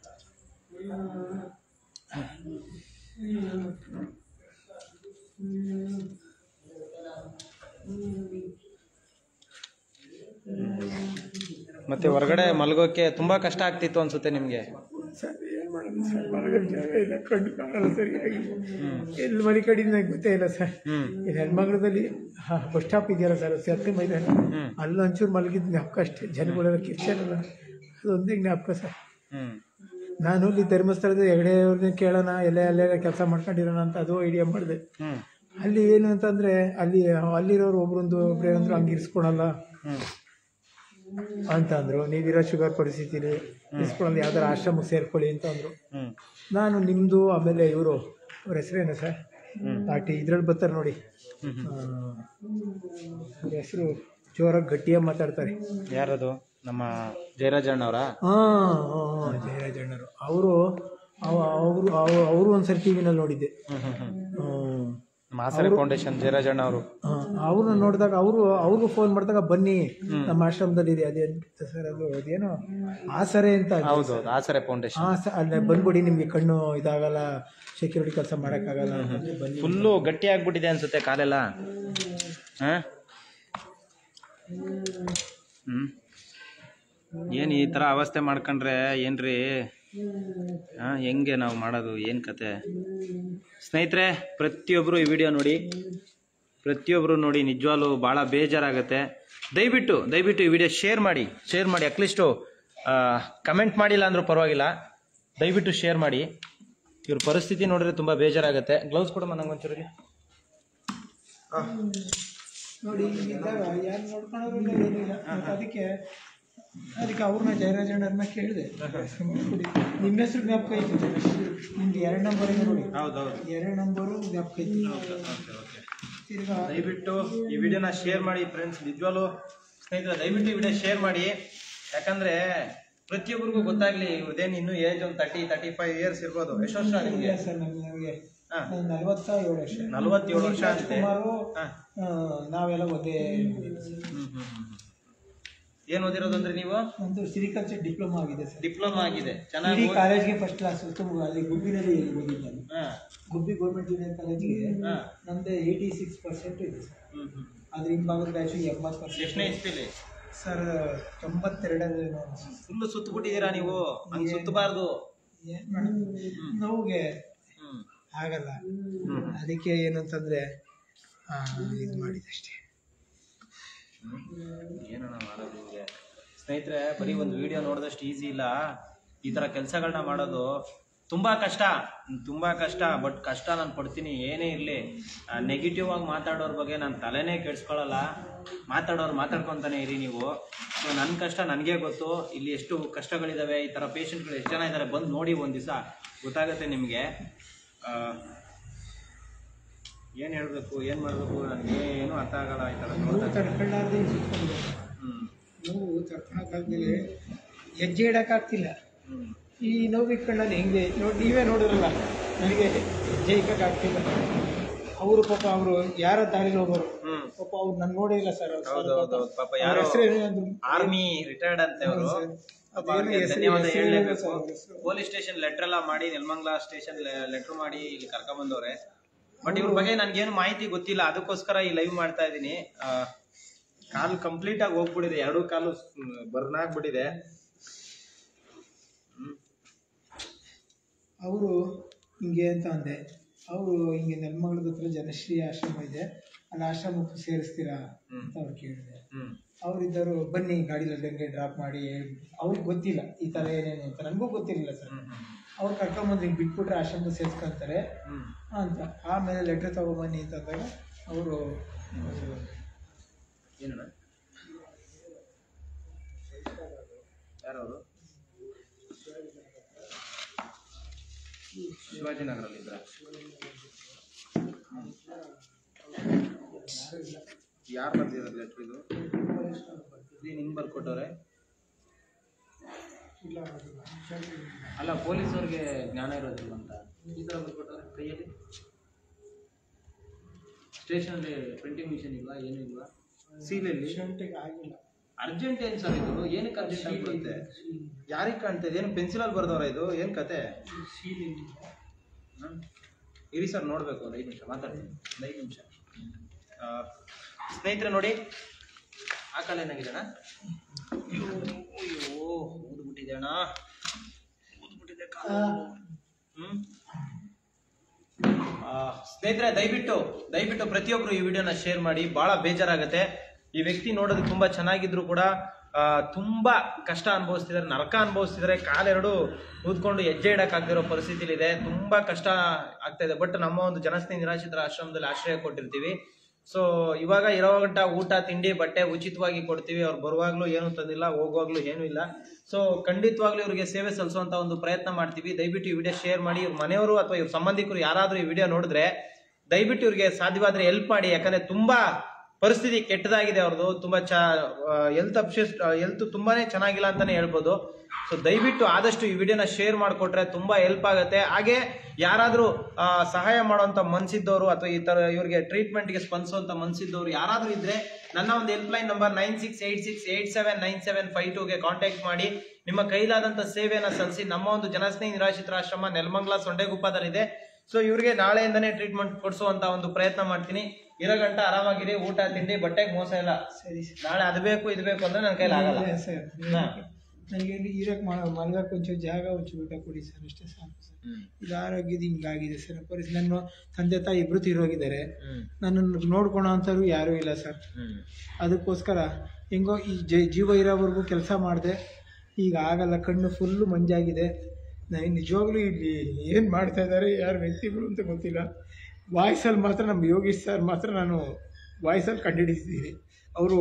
ಮತ್ತೆ ಹೊರಗಡೆ ಮಲ್ಗೋಕೆ ತುಂಬಾ ಕಷ್ಟ ಆಗ್ತಿತ್ತು ಅನ್ಸುತ್ತೆ ನಿಮ್ಗೆ ಸರ್ ಏನು ಮಾಡೋದು ಸರ್ ಮಲಗೋ ಜಾಗ ಇಲ್ಲ ಕಣ್ಣು ಕಾಣಲ್ಲ ಸರಿಯಾಗಿ ಎಲ್ಲಿ ಮನೆ ಕಡೆಯಿಂದ ನಂಗೆ ಗೊತ್ತೇ ಇಲ್ಲ ಸರ್ ಹ್ಮ್ ಈ ಹೆಣ್ಮಗಳದಲ್ಲಿ ಬಸ್ ಸ್ಟಾಪ್ ಇದೆಯಲ್ಲ ಸರ್ ಸತ್ಯ ಮೈದಾನ ಹ್ಮ್ ಅಲ್ಲಿ ಒಂಚೂರು ಮಲಗಿದ ಜ್ಞಾಪಕ ಅಷ್ಟೇ ಜನಗಳೆಲ್ಲ ಕಿರ್ಚಾರಲ್ಲ ಅದೊಂದೇ ಜ್ಞಾಪಕ ಸರ್ ಹ್ಮ್ ನಾನು ಇಲ್ಲಿ ಧರ್ಮಸ್ಥಳದ ಹೆಗಡೆಯವ್ರನ್ನ ಕೇಳೋಣ ಎಲ್ಲೇ ಅಲ್ಲೇ ಕೆಲಸ ಮಾಡ್ಕೊಂಡಿರೋಣ ಅಂತ ಅದು ಐಡಿಯಾ ಮಾಡಿದೆ ಹ್ಮ್ ಅಲ್ಲಿ ಏನು ಅಂತಂದರೆ ಅಲ್ಲಿ ಅಲ್ಲಿರೋರು ಒಬ್ರೊಂದು ಒಬ್ಬರೇ ಅಂದ್ರು ಹಂಗೆ ಇರಿಸ್ಕೊಳಲ್ಲ ಹ್ಮ್ ಅಂತ ಅಂದರು ನೀವಿರೋ ಶುಗರ್ ಪರಿಸ್ಥಿತಿಲಿ ಇರಿಸ್ಕೊಳಲ್ಲ ಯಾವ್ದಾರು ಆಶ್ರಮಕ್ಕೆ ಸೇರ್ಕೊಳ್ಳಿ ಅಂತ ಅಂದರು ಹ್ಮ್ ನಾನು ನಿಮ್ಮದು ಆಮೇಲೆ ಇವರು ಅವ್ರ ಹೆಸರೇನು ಸರ್ ಹ್ಮ್ ಪಾರ್ಟಿ ಇದ್ರಲ್ಲಿ ಬರ್ತಾರೆ ನೋಡಿ ಹ್ಮ್ ಹ್ಮ್. ಅವ್ರ ಹೆಸರು ಜೋರಾಗಿ ಗಟ್ಟಿಯಾಗಿ ಮಾತಾಡ್ತಾರೆ ಯಾರದು ನಮ್ಮ ಜಯರಾಜಣ್ಣವರಾ ಹಾಂ ಜಯರಾಜಣ್ಣರು ಅವರು ಅವರು ಅವರು ಒಂದ್ಸರಿ ಟಿ ವಿನಲ್ಲಿ ನೋಡಿದ್ದೆ ಹ್ಮ್ ಹ್ಮ್ ಹ್ಮ್ ಹ್ಮ್. ನಮ್ಮ ಆಸರೆ ಫೌಂಡೇಶನ್ ಜಯರಾಜಣ್ಣ ಅವರು ಆ, ಅವ್ರನ್ನ ನೋಡಿದಾಗ ಅವರು ಅವ್ರಿಗೂ ಫೋನ್ ಮಾಡಿದಾಗ ಬನ್ನಿ ನಮ್ಮ ಆಶ್ರಮದಲ್ಲಿ ಇದೆ ಅದೇ ಸರ್ ಅದು ಅದೇನೋ ಆಸರೆ ಅಂತ ಇದೆ. ಹೌದು ಹೌದು ಆಸರೆ ಫೌಂಡೇಶನ್ ಆ ಸ ಅಲ್ಲೇ ಬಂದ್ಬಿಡಿ ನಿಮಗೆ ಕಣ್ಣು ಇದಾಗಲ್ಲ ಸೆಕ್ಯೂರಿಟಿ ಕೆಲಸ ಮಾಡೋಕ್ಕಾಗಲ್ಲ ಅಂತಂದ್ರೆ ಬನ್ನಿ ಫುಲ್ಲು ಗಟ್ಟಿ ಆಗ್ಬಿಟ್ಟಿದೆ ಅನ್ಸುತ್ತೆ ಕಾಲೆಲ್ಲ ಹಾ ಹ್ಮ್ ಏನ್ ಈ ತರ ಅವಸ್ಥೆ ಮಾಡ್ಕೊಂಡ್ರೆ ಏನ್ರಿ ಹಾ ಹೆಂಗೆ ನಾವು ಮಾಡೋದು ಏನ್ ಕತೆ ಸ್ನೇಹಿತರೆ ಪ್ರತಿಯೊಬ್ರು ಈ ವಿಡಿಯೋ ನೋಡಿ ಪ್ರತಿಯೊಬ್ರು ನೋಡಿ ನಿಜವಾಗ್ಲೂ ಭಾಳ ಬೇಜಾರಾಗುತ್ತೆ ದಯವಿಟ್ಟು ದಯವಿಟ್ಟು ಈ ವಿಡಿಯೋ ಶೇರ್ ಮಾಡಿ ಶೇರ್ ಮಾಡಿ ಅಟ್ಲೀಸ್ಟು ಕಮೆಂಟ್ ಮಾಡಿಲ್ಲ ಅಂದ್ರೂ ಪರವಾಗಿಲ್ಲ ದಯವಿಟ್ಟು ಶೇರ್ ಮಾಡಿ ಇವ್ರ ಪರಿಸ್ಥಿತಿ ನೋಡಿದ್ರೆ ತುಂಬ ಬೇಜಾರಾಗುತ್ತೆ ಗ್ಲೌಸ್ ಕೊಡಮ್ಮ ನಂಗೆ ಒಂಚೂರು ಇಲ್ಲಿ. ನೋಡಿ ಇದ್ದಾಗ ಯಾರು ನೋಡ್ಕೊಳ್ಳೋರು ಇಲ್ಲ, ಏನೂ ಇಲ್ಲ ಮತ್ತೆ ಅದಕ್ಕೆ ಅದಕ್ಕೆ ಅವ್ರನ್ನ ಜಯರಾಜಣ್ಣರನ್ನ ಕೇಳಿದೆ ನಿಮ್ಮ ಹೆಸರು ಜ್ಞಾಪಕ ಐತಿ ನಿಮ್ದು ಎರಡು ನಂಬರ್ ಇದೆ ನೋಡಿ ಹೌದೌದು ಎರಡು ನಂಬರು ಜ್ಞಾಪಕ ಐತಿ ತಿರ್ಗಾ ದಯವಿಟ್ಟು ಈ ವಿಡಿಯೋನ ಶೇರ್ ಮಾಡಿ ಫ್ರೆಂಡ್ಸ್ ನಿಜವಾಗ್ಲೂ ಸ್ನೇಹಿತರೆ ದಯವಿಟ್ಟು ಈ ವಿಡಿಯೋ ಶೇರ್ ಮಾಡಿ ಯಾಕಂದ್ರೆ ಪ್ರತಿಯೊಬ್ಬರಿಗೂ ಗೊತ್ತಾಗ್ಲಿ ಇವ್ರದೇನು ಇನ್ನೂ ಏಜ್ ಒಂದು ತರ್ಟಿ ತರ್ಟಿ ಫೈವ್ ಇಯರ್ಸ್ ಇರ್ಬೋದು ಎಷ್ಟು ವರ್ಷ ನಿಮಗೆ ಇಲ್ಲ ಸರ್ ನಮ್ಗೆ ನಮಗೆ ಹಾ ನಲವತ್ತ ಏಳು ವರ್ಷ ನಲವತ್ತೇಳು ವರ್ಷ ಅಂತೆ ಸುಮಾರು ಹಾ ನಾವೆಲ್ಲ ಒಂದೇ ಹ್ಮ್ ಹ್ಮ್ ಹ್ಮ್ ಏನು ಓದಿರೋದು ಅಂದ್ರೆ ನೀವು ನಂದು ಸಿರಿಕಲ್ಚರ್ ಡಿಪ್ಲೊಮಾ ಆಗಿದೆ ಸರ್ ಡಿಪ್ಲೊಮಾ ಆಗಿದೆ ಇಡೀ ಚೆನ್ನಾಗಿ ಓದಿ- ಕಾಲೇಜ್ಗೆ ಫಸ್ಟ್ ಕ್ಲಾಸ್ ಅಲ್ಲಿ ಗುಬ್ಬಿನಲ್ಲಿ ಓದಿದ್ದು ನಾನು ಹಾ ಗುಬ್ಬಿ ಗೌರ್ಮೆಂಟ್ ಜೂನಿಯರ್ ಕಾಲೇಜಿಗೆ ಹಾ ನಮ್ದು ಏಯ್ಟಿ ಸಿಕ್ಸ್ ಪರ್ಸೆಂಟ್ ಇದೆ ಸರ್ ಹ್ಮ್ ಹ್ಮ್ ಅದ್ರ ಹಿಂಭಾಗದ ಬ್ಯಾಚು ಎಂಬತ್ತು ಎಷ್ಟನೇ ಪರ್ಸೆಂಟ್ ಇಸ್ತಿಲಿ ಸರ್ ತೊಂಬತ್ತೆರಡರಲ್ಲಿ ನಾನು ಫುಲ್ ಸುತ್ತಬಿಟ್ಟಿದ್ದೀರಾ ನೀವು ಹಂಗ್ ಸುತ್ತಬಾರ್ದು ಏನು ಮಾಡೋದು ನೋವಿಗೆ ಹ್ಮ್ ಆಗಲ್ಲ ಹ್ಮ್ ಅದಕ್ಕೆ ಏನು ಅಂತಂದರೆ ಇದು ಮಾಡಿದಷ್ಟೇ ಏನಣ್ಣ ಮಾಡೋದು ಹಿಂಗೆ ಸ್ನೇಹಿತರೆ ಬರೀ ಒಂದು ವಿಡಿಯೋ ನೋಡಿದಷ್ಟು ಈಸಿ ಇಲ್ಲ ಈ ಥರ ಕೆಲಸಗಳನ್ನ ಮಾಡೋದು ತುಂಬ ಕಷ್ಟ ತುಂಬ ಕಷ್ಟ ಬಟ್ ಕಷ್ಟ ನಾನು ಪಡ್ತೀನಿ ಏನೇ ಇರಲಿ ನೆಗೆಟಿವ್ ಆಗಿ ಮಾತಾಡೋರ ಬಗ್ಗೆ ನಾನು ತಲೆನೇ ಕೆಡಿಸ್ಕೊಳ್ಳಲ್ಲ ಮಾತಾಡೋರು ಮಾತಾಡ್ಕೊತಾನೆ ಇರಿ ನೀವು ಸೊ ನನ್ನ ಕಷ್ಟ ನನಗೆ ಗೊತ್ತು ಇಲ್ಲಿ ಎಷ್ಟು ಕಷ್ಟಗಳಿದ್ದಾವೆ ಈ ಥರ ಪೇಷಂಟ್ಗಳು ಎಷ್ಟು ಜನ ಇದ್ದಾರೆ ಬಂದು ನೋಡಿ ಒಂದು ದಿವಸ ಗೊತ್ತಾಗುತ್ತೆ ನಿಮಗೆ ಏನು ಹೇಳಬೇಕು ಏನು ಮಾಡಬೇಕು ನನಗೆ ಏನೂ ಅರ್ಥ ಆಗಲ್ಲ ಈ ಥರ ನೋವು ನೋಡಿದಾಗ ತಡ್ಕೊಳ್ಳಾರ್ದೆ ಸುತ್ಕೊಂಡು ಹ್ಞೂ ನೋವು ತಡ್ಕೊಳಕ್ಕಾಗ್ಮೇಲೆ ಹೆಜ್ಜೆ ಇಡೋಕ್ಕಾಗ್ತಿಲ್ಲ ಹ್ಞೂ ಈ ನೋವು ಕಣ್ಣಲ್ಲಿ ಹೆಂಗೆ ನೋಡಿ ನೀವೇ ನೋಡಿದ್ರಲ್ಲ ನನಗೆ ಹೆಜ್ಜೆ ಇಕ್ಕಾಗ್ತಿಲ್ಲ ಅವರು ಪಾಪ ಅವರು ಯಾರ ದಾರಿಲಿ ಹೋಗೋರು ಹ್ಮ್ ಪಾಪ ಅವ್ರು ನನ್ನ ನೋಡೇ ಇಲ್ಲ ಸರ್ ಹೌದು ಹೌದು ಹೌದು. ಪಾಪ ಅವ್ರ ಯಾರೋ ಹೆಸರು ಏನು ಅಂದ್ರು ಆರ್ಮಿ ರಿಟೈರ್ಡ್ ಅಂತೆ ಅವರು ಹೌದು ಸರ್. ಪಾಪ ಅದೇನು ಅವ್ರಿಗೆ ಹೆಸರು- ಧನ್ಯವಾದ ಹೆಸರು ಹೇಳಲೇಬೇಕು ಏನು ಸರ್ ಅವ್ರ ಹೆಸರು? ಪೊಲೀಸ್ ಸ್ಟೇಷನ್ ಲೆಟರ್ ಎಲ್ಲ ಮಾಡಿ ನೆಲಮಂಗ್ಲ ಸ್ಟೇಷನ್ ಲೆಟರ್ ಮಾಡಿ ಇಲ್ಲಿ ಕರ್ಕೊಂಡ್ ಬಂದವ್ರೆ ಬಟ್ ಇವ್ರ ಬಗ್ಗೆ ನನ್ಗೇನು ಮಾಹಿತಿ ಗೊತ್ತಿಲ್ಲ ಅದಕ್ಕೋಸ್ಕರ ಈ ಲೈವ್ ಮಾಡ್ತಾ ಇದ್ದೀನಿ ಕಾಲು ಕಂಪ್ಲೀಟ್ ಆಗಿ ಹೋಗ್ಬಿಟ್ಟಿದೆ ಎರಡು ಕಾಲು ಬರ್ನ್ ಆಗ್ಬಿಟ್ಟಿದೆ ಹ್ಮ್ ಅವರು ಹಿಂಗೆ ಅಂತ ಅಂದೆ ಅವರು ಹಿಂಗೆ ನೆಲಮಂಗಲದ ಹತ್ರ ಜನಶ್ರೀ ಆಶ್ರಮ ಇದೆ ಅಲ್ಲಿ ಆಶ್ರಮಕ್ಕೆ ಸೇರಿಸ್ತೀರಾ ಹ್ಮ್. ಅಂತ ಅವ್ರು ಕೇಳಿದೆ ಹ್ಮ್ ಅವರಿದ್ದರು ಬನ್ನಿ ಗಾಡಿಯಲ್ಲಿ ಹಂಗೆ ಡ್ರಾಪ್ ಮಾಡಿ ಹೇಳ್ಬಿಟ್ಟು ಅವ್ರಿಗೆ ಗೊತ್ತಿಲ್ಲ ಈ ಥರ ಏನೇನು ಅಂತ ನನಗೂ ಗೊತ್ತಿರಲಿಲ್ಲ ಸರ್ ಹ್ಮ್ ಹ್ಮ್ ಅವ್ರು ಕರ್ಕೊಂಬಂದು ಹಿಂಗೆ ಬಿಟ್ಬಿಟ್ರೆ ಆಶ್ರಮದ ಸೇರಿಸ್ಕೊಂತಾರೆ ಹ್ಮ್ ಅಂತ ಆಮೇಲೆ ಲೆಟ್ರ್ ತೊಗೊಬನ್ನಿ ಅಂತಂದಾಗ ಅವರು ಏನಣ್ಣ ಯಾರವರು ಶಿವಾಜಿನಗರಲ್ಲಿ ಇದ್ರ ಯಾರು ಬರ್ದಿರೋದು ಲೆಟ್ರ್ ಇದು ಇದು ನಿಂಗೆ ಬರ್ಕೊಟ್ಟವ್ರೆ ಇಲ್ಲ ಅಲ್ಲ ಪೊಲೀಸವ್ರಿಗೆ ಜ್ಞಾನ ಇರೋದಿಲ್ಲ ಅಂತ ಈ ಥರ ಬರ್ಕೊಟ್ಟವ್ರೆ ಕೈಯಲ್ಲಿ ಸ್ಟೇಷನಲ್ಲಿ ಪ್ರಿಂಟಿಂಗ್ ಮಿಷನ್ ಇಲ್ವಾ ಏನೂ ಇಲ್ವಾ ಸೀಲಲ್ಲಿ ಶಂಟಿಗೆ ಆಗಿಲ್ಲ ಅರ್ಜೆಂಟ್ ಏನು ಸರ್ ಇದು ಏನಕ್ಕೆ ಅರ್ಜೆಂಟ್ ಆಗ್ಬಿಡುತ್ತೆ ಯಾರಿಗೆ ಕಾಣ್ತದೆ ಏನು ಪೆನ್ಸಿಲಲ್ಲಿ ಬರ್ದವ್ರ ಇದು ಏನು ಕತೆ ಹ್ಮ್? ಇರಿ ಸರ್ ನೋಡಬೇಕು ಒಂದು ಐದು ನಿಮಿಷ ಮಾತಾಡ್ತೀನಿ ಒಂದು ಐದು ನಿಮಿಷ ಸ್ನೇಹಿತರೆ ನೋಡಿ ಆ ಕಾಲ ಏನಾಗಿದೆ ಅಣ್ಣ ಅಯ್ಯೋ ಅಯ್ಯೋ ಊದ್ಬಿಟ್ಟಿದೆ ಅಣ್ಣ ಊದ್ಬಿಟ್ಟಿದೆ ಕಾಲು ಹ್ಮ್ ಆ, ಸ್ನೇಹಿತರೆ ದಯವಿಟ್ಟು ದಯವಿಟ್ಟು ಪ್ರತಿಯೊಬ್ಬರು ಈ ವಿಡಿಯೋನ ಶೇರ್ ಮಾಡಿ ಬಹಳ ಬೇಜಾರಾಗತ್ತೆ ಈ ವ್ಯಕ್ತಿ ನೋಡೋದಕ್ಕೆ ತುಂಬಾ ಚೆನ್ನಾಗಿದ್ರು ಕೂಡ ಆ, ತುಂಬಾ ಕಷ್ಟ ಅನುಭವಿಸ್ತಿದ್ದಾರೆ ನರಕ ಅನುಭವಿಸ್ತಿದ್ದಾರೆ ಕಾಲೆರಡು ಊದ್ಕೊಂಡು ಹೆಜ್ಜೆ ಇಡಕ್ಕಾಗದಿರೋ ಪರಿಸ್ಥಿತಿಲಿದೆ ತುಂಬಾ ಕಷ್ಟ ಆಗ್ತಾ ಇದೆ ಬಟ್ ನಮ್ಮ ಒಂದು ಜನಸ್ನೇಹಿ ನಿರಾಶ್ರಿತರ ಆಶ್ರಮದಲ್ಲಿ ಆಶ್ರಯ ಕೊಟ್ಟಿರ್ತೀವಿ ಸೊ ಇವಾಗ ಇರೋ ಗಂಟ ಊಟ ತಿಂಡಿ ಬಟ್ಟೆ ಉಚಿತವಾಗಿ ಕೊಡ್ತೀವಿ ಅವ್ರು ಬರುವಾಗ್ಲೂ ಏನು ತಂದಿಲ್ಲ ಹೋಗುವಾಗ್ಲೂ ಏನೂ ಇಲ್ಲ ಸೊ ಖಂಡಿತವಾಗ್ಲೂ ಇವ್ರಿಗೆ ಸೇವೆ ಸಲ್ಲಿಸುವಂತ ಒಂದು ಪ್ರಯತ್ನ ಮಾಡ್ತೀವಿ ದಯವಿಟ್ಟು ಈ ವಿಡಿಯೋ ಶೇರ್ ಮಾಡಿ ಇವ್ರ ಮನೆಯವರು ಅಥವಾ ಇವ್ರ ಸಂಬಂಧಿಕರು ಯಾರಾದ್ರೂ ಈ ವಿಡಿಯೋ ನೋಡಿದ್ರೆ ದಯವಿಟ್ಟು ಇವ್ರಿಗೆ ಸಾಧ್ಯವಾದ್ರೆ ಹೆಲ್ಪ್ ಮಾಡಿ ಯಾಕಂದ್ರೆ ತುಂಬಾ ಪರಿಸ್ಥಿತಿ ಕೆಟ್ಟದಾಗಿದೆ ಅವ್ರದ್ದು ತುಂಬಾ ಚ ಹೆಲ್ತ್ ಅಪ್ಶೇಸ್ ಹೆಲ್ತ್ ತುಂಬಾನೇ ಚೆನ್ನಾಗಿಲ್ಲ ಅಂತಾನೆ ಹೇಳ್ಬೋದು ಸೊ ದಯವಿಟ್ಟು ಆದಷ್ಟು ಈ ವಿಡಿಯೋನ ಶೇರ್ ಮಾಡಿಕೊಟ್ರೆ ತುಂಬಾ ಹೆಲ್ಪ್ ಆಗುತ್ತೆ ಹಾಗೆ ಯಾರಾದ್ರೂ ಆ, ಸಹಾಯ ಮಾಡುವಂತ ಮನ್ಸಿದ್ದವರು ಅಥವಾ ಈ ತರ ಇವ್ರಿಗೆ ಟ್ರೀಟ್ಮೆಂಟ್ಗೆ ಸ್ಪಂದಿಸುವಂತ ಮನ್ಸಿದ್ದವರು ಯಾರಾದ್ರೂ ಇದ್ರೆ ನನ್ನ ಒಂದು help line number nine six eight six eight seven nine seven five ಟೂಗೆ ಕಾಂಟ್ಯಾಕ್ಟ್ ಮಾಡಿ ನಿಮ್ಮ ಕೈಲಾದಂತ ಸೇವೆಯನ್ನ ಸಲ್ಲಿಸಿ ನಮ್ಮ ಒಂದು ಜನಸ್ನೇಹಿ ನಿರಾಶ್ರಿತರ ಆಶ್ರಮ ನೆಲಮಂಗಲ ಸೊಂಡೆಗುಪ್ಪದಲ್ಲಿದೆ ಸೊ ಇವ್ರಿಗೆ ನಾಳೆಯಿಂದನೇ ಟ್ರೀಟ್ಮೆಂಟ್ ಕೊಡಿಸುವಂತ ಒಂದು ಪ್ರಯತ್ನ ಮಾಡ್ತೀನಿ ಇರೋ ಗಂಟ ಆರಾಮಾಗಿರಿ ಊಟ ತಿಂಡಿ ಬಟ್ಟೆಗೆ ಮೋಸ ಇಲ್ಲ ಸರಿ ಸರ್ ನಾಳೆ ಅದು ಬೇಕು ಇದು ಬೇಕು ಅಂದ್ರೆ ನನ್ನ ಕೈಲಿ ಆಗಲ್ಲ ಇಲ್ಲ ಸರ್ ಹಾ. ನನಗೆ ಇಲ್ಲಿ ಇರಕ್ಕೆ ಮಲಗಕ್ಕೆ ಒಂಚೂರು ಜಾಗ ಒಂಚೂರು ಊಟ ಕೊಡಿ ಸರ್ ಅಷ್ಟೇ ಸಾಕು ಸರ್ ಹ್ಮ್ ಇದು ಆರೋಗ್ಯದ ಹಿಂಗಾಗಿದೆ ಸರ್ ಪರಿಸ್ಥಿತಿ ನನ್ನ ತಂದೆ ತಾಯಿ ಇಬ್ಬರು ತೀರೋಗಿದ್ದಾರೆ ಹ್ಮ್ ನನ್ನನ್ನು ನೋಡ್ಕೊಳೋ ಅಂಥವ್ರು ಯಾರೂ ಇಲ್ಲ ಸರ್ ಹ್ಮ್ ಅದಕ್ಕೋಸ್ಕರ ಹೆಂಗೋ ಈ ಜೈ ಜೀವ ಇರೋವರೆಗೂ ಕೆಲಸ ಮಾಡಿದೆ ಈಗ ಆಗಲ್ಲ ಕಣ್ಣು ಫುಲ್ಲು ಮಂಜಾಗಿದೆ ನನಗೆ ನಿಜವಾಗ್ಲೂ ಇಲ್ಲಿ ಏನು ಮಾಡ್ತಾ ಇದ್ದಾರೆ ಯಾರು ವ್ಯಕ್ತಿಗಳು ಅಂತ ಗೊತ್ತಿಲ್ಲ ವಾಯ್ಸಲ್ಲಿ ಮಾತ್ರ ನಮ್ಮ ಯೋಗೀಶ್ ಸರ್ ಮಾತ್ರ ನಾನು ವಾಯ್ಸಲ್ಲಿ ಕಂಡುಹಿಡಿದಿದ್ದೀನಿ ಅವರು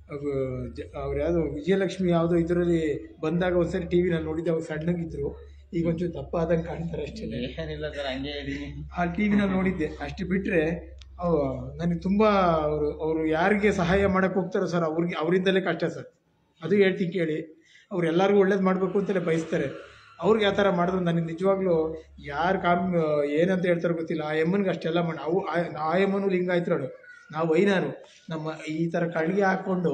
ಅವ್ರು ಯಾವುದೋ ವಿಜಯಲಕ್ಷ್ಮಿ ಯಾವುದೋ ಇದರಲ್ಲಿ ಬಂದಾಗ ಒಂದ್ಸರಿ ಟಿ ವಿನಲ್ಲಿ ನೋಡಿದ್ದೆ ಅವ್ರು ಸಣ್ಣಗಿದ್ರು ಈಗ ಒಂಚೂರು ದಪ್ಪ ಆದಂಗೆ ಕಾಣ್ತಾರೆ ಅಷ್ಟೇ ಏನಿಲ್ಲ ಸರ್ ಹಂಗೆ ಇದೀನಿ ಆ ಟಿ ವಿನಲ್ಲಿ ನೋಡಿದ್ದೆ ಅಷ್ಟು ಬಿಟ್ಟರೆ ನನಗೆ ತುಂಬ ಅವರು ಅವರು ಯಾರಿಗೆ ಸಹಾಯ ಮಾಡಕ್ಕೆ ಹೋಗ್ತಾರೋ ಸರ್ ಅವ್ರಿಗೆ ಅವರಿಂದಲೇ ಕಷ್ಟ ಸರ್ ಅದು ಹೇಳ್ತೀನಿ ಕೇಳಿ ಅವ್ರು ಎಲ್ಲರಿಗೂ ಒಳ್ಳೇದು ಮಾಡಬೇಕು ಅಂತಲೇ ಬಯಸ್ತಾರೆ ಅವ್ರಿಗೆ ಆ ಥರ ಮಾಡಿದ್ರು ನನಗೆ ನಿಜವಾಗ್ಲೂ ಯಾರು ಕಾಮ್ ಏನಂತ ಹೇಳ್ತಾರೋ ಗೊತ್ತಿಲ್ಲ ಆ ಎಮ್ಮನಿಗೆ ಅಷ್ಟೆಲ್ಲ ಮಾಡಿ ಅವು ಆ- ಆ ಎಮ್ಮನು ಲಿಂಗಾಯ್ತರೋಳು ನಾವು ಐನಾರು ನಮ್ಮ ಈ ಥರ ಕಳ್ಗೆ ಹಾಕ್ಕೊಂಡು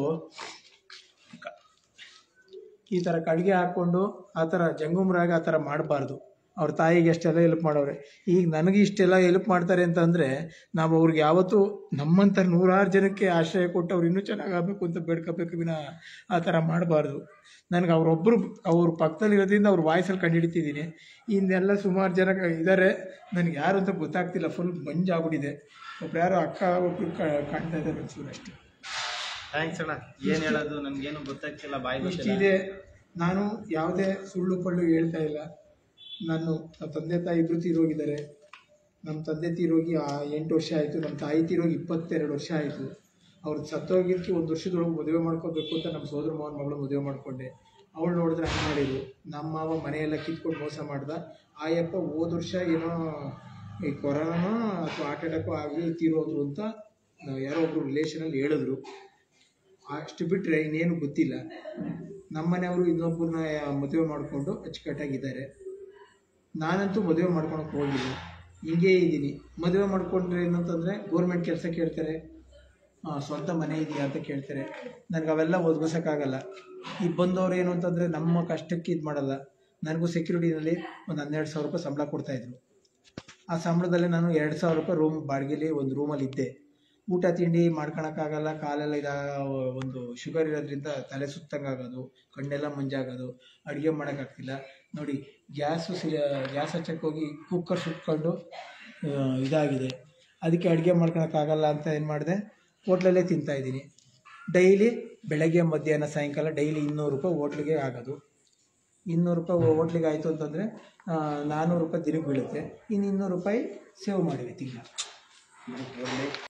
ಈ ಥರ ಕಡ್ಗೆ ಹಾಕ್ಕೊಂಡು ಆ ಥರ ಜಂಗುಮ್ರಾಗ ಆ ಥರ ಮಾಡಬಾರ್ದು ಅವ್ರ ತಾಯಿಗೆ ಅಷ್ಟೆಲ್ಲ ಹೆಲ್ಪ್ ಮಾಡೋರೆ ಈಗ ನನಗೆ ಇಷ್ಟೆಲ್ಲ ಹೆಲ್ಪ್ ಮಾಡ್ತಾರೆ ಅಂತಂದರೆ ನಾವು ಅವ್ರಿಗೆ ಯಾವತ್ತೂ ನಮ್ಮಂಥ ನೂರಾರು ಜನಕ್ಕೆ ಆಶ್ರಯ ಕೊಟ್ಟು ಅವ್ರು ಇನ್ನೂ ಚೆನ್ನಾಗಾಗಬೇಕು ಅಂತ ಬೇಡ್ಕೋಬೇಕು ವಿನ ಆ ಥರ ಮಾಡಬಾರ್ದು ನನಗೆ ಅವರೊಬ್ಬರು ಅವ್ರ ಪಕ್ಕದಲ್ಲಿ ಇರೋದ್ರಿಂದ ಅವ್ರ ವಾಯ್ಸಲ್ಲಿ ಕಂಡುಹಿಡಿತಿದ್ದೀನಿ ಇನ್ನೆಲ್ಲ ಸುಮಾರು ಜನ ಇದ್ದಾರೆ ನನಗೆ ಯಾರು ಅಂತ ಗೊತ್ತಾಗ್ತಿಲ್ಲ ಫುಲ್ ಮಂಜಾಗ್ಬಿಟ್ಟಿದೆ ಒಬ್ರು ಯಾರೋ ಅಕ್ಕ ಒಬ್ರು ಕಾಣ್ತಾ ಇದ್ದಾರೆ ಒಂಚೂರು ಅಷ್ಟೇ ಥ್ಯಾಂಕ್ಸ್ ಅಣ್ಣ ಏನ್ ಹೇಳೋದು ನನ್ಗೇನು ಗೊತ್ತಾಗ್ತಿಲ್ಲ ಬಾಯಿ ಗೊತ್ತಿಲ್ಲ ಇಷ್ಟಿದೆ ನಾನು ಯಾವುದೇ ಸುಳ್ಳು ಪಳ್ಳು ಹೇಳ್ತಾ ಇಲ್ಲ ನಾನು ನಮ್ಮ ತಂದೆ ತಾಯಿ ಇಬ್ಬರು ತೀರೋಗಿದ್ದಾರೆ ನಮ್ಮ ತಂದೆ ತೀರೋಗಿ ಆ ಎಂಟು ವರ್ಷ ಆಯಿತು ನಮ್ಮ ತಾಯಿ ತೀರೋಗಿ ಇಪ್ಪತ್ತೆರಡು ವರ್ಷ ಆಯಿತು ಅವ್ರು ಸತ್ತೋಗಿದ್ದಕ್ಕೆ ಒಂದು ವರ್ಷದೊಳಗೆ ಮದುವೆ ಮಾಡ್ಕೋಬೇಕು ಅಂತ ನಮ್ಮ ಸೋದರ ಮಾವನ ಮಗಳು ಮದುವೆ ಮಾಡಿಕೊಂಡೆ ಅವಳು ನೋಡಿದ್ರೆ ಹಂಗೆ ಮಾಡಿದ್ರು ನಮ್ಮ ಮಾವ ಮನೆಯೆಲ್ಲ ಕಿತ್ಕೊಂಡು ಮೋಸ ಮಾಡ್ದ ಆಯಪ್ಪ ಹೋದ ವರ್ಷ ಏನೋ ಈ ಕೊರೋನಾನೋ ಅಥವಾ ಹಾರ್ಟ್ ಅಟ್ಯಾಕೋ ಆಗಿ ತೀರೋದ್ರು ಅಂತ ನಾವು ಯಾರೋ ಒಬ್ರು ರಿಲೇಷನಲ್ಲಿ ಹೇಳಿದ್ರು ಅಷ್ಟು ಬಿಟ್ಟರೆ ಇನ್ನೇನು ಗೊತ್ತಿಲ್ಲ ನಮ್ಮನೆಯವರು ಇನ್ನೊಬ್ಬರನ್ನ ಮದುವೆ ಮಾಡಿಕೊಂಡು ಅಚ್ಚುಕಟ್ಟಾಗಿದ್ದಾರೆ ನಾನಂತೂ ಮದುವೆ ಮಾಡ್ಕೊಳಕ್ಕೆ ಹೋಗಿಲ್ಲ ಹಿಂಗೇ ಇದ್ದೀನಿ ಮದುವೆ ಮಾಡ್ಕೊಂಡ್ರೆ ಏನಂತಂದರೆ ಗೋರ್ಮೆಂಟ್ ಕೆಲಸ ಕೇಳ್ತಾರೆ ಆ, ಸ್ವಂತ ಮನೆ ಇದೆಯಾ ಅಂತ ಕೇಳ್ತಾರೆ ನನಗೆ ಅವೆಲ್ಲ ಒದಗಿಸೋಕ್ಕಾಗಲ್ಲ ಈಗ ಬಂದವ್ರು ಏನು ಅಂತಂದರೆ ನಮ್ಮ ಕಷ್ಟಕ್ಕೆ ಇದು ಮಾಡಲ್ಲ ನನಗೂ ಸೆಕ್ಯೂರಿಟಿನಲ್ಲಿ ಒಂದು ಹನ್ನೆರಡು ಸಾವಿರ ರೂಪಾಯಿ ಸಂಬಳ ಕೊಡ್ತಾಯಿದ್ರು ಆ ಸಂಬಳದಲ್ಲಿ ನಾನು ಎರಡು ಸಾವಿರ ರೂಪಾಯಿ ರೂಮ್ ಬಾಡಿಗೆಲಿ ಒಂದು ರೂಮಲ್ಲಿ ಇದ್ದೆ ಊಟ ತಿಂಡಿ ಮಾಡ್ಕೊಳಕ್ಕಾಗಲ್ಲ ಕಾಲೆಲ್ಲ ಇದ ಒಂದು ಶುಗರ್ ಇರೋದ್ರಿಂದ ತಲೆ ಸುತ್ತಂಗಾಗೋದು ಕಣ್ಣೆಲ್ಲ ಮಂಜಾಗೋದು ಅಡುಗೆ ಮಾಡೋಕ್ಕಾಗ್ತಿಲ್ಲ ನೋಡಿ ಗ್ಯಾಸು ಸಿ ಗ್ಯಾಸ್ ಹಚ್ಚಕ್ಕೆ ಹೋಗಿ ಕುಕ್ಕರ್ ಸುಟ್ಕೊಂಡು ಆ, ಇದಾಗಿದೆ ಅದಕ್ಕೆ ಅಡುಗೆ ಮಾಡ್ಕೊಳಕ್ಕಾಗಲ್ಲ ಅಂತ ಏನು ಮಾಡಿದೆ ಹೋಟ್ಲಲ್ಲೇ ತಿಂತಾಯಿದ್ದೀನಿ ಡೈಲಿ ಬೆಳಗ್ಗೆ ಮಧ್ಯಾಹ್ನ ಸಾಯಂಕಾಲ ಡೈಲಿ ಇನ್ನೂರು ರೂಪಾಯಿ ಹೋಟ್ಲಿಗೆ ಆಗೋದು ಇನ್ನೂರು ರೂಪಾಯಿ ಹೋಟ್ಲಿಗೆ ಆಯಿತು ಅಂತಂದರೆ ನಾನ್ನೂರು ರೂಪಾಯಿ ದಿನಕ್ಕೆ ಬೀಳುತ್ತೆ ಇನ್ನು ಇನ್ನೂರು ರೂಪಾಯಿ ಸೇವ್ ಮಾಡಿವಿ ತಿಂಗಳ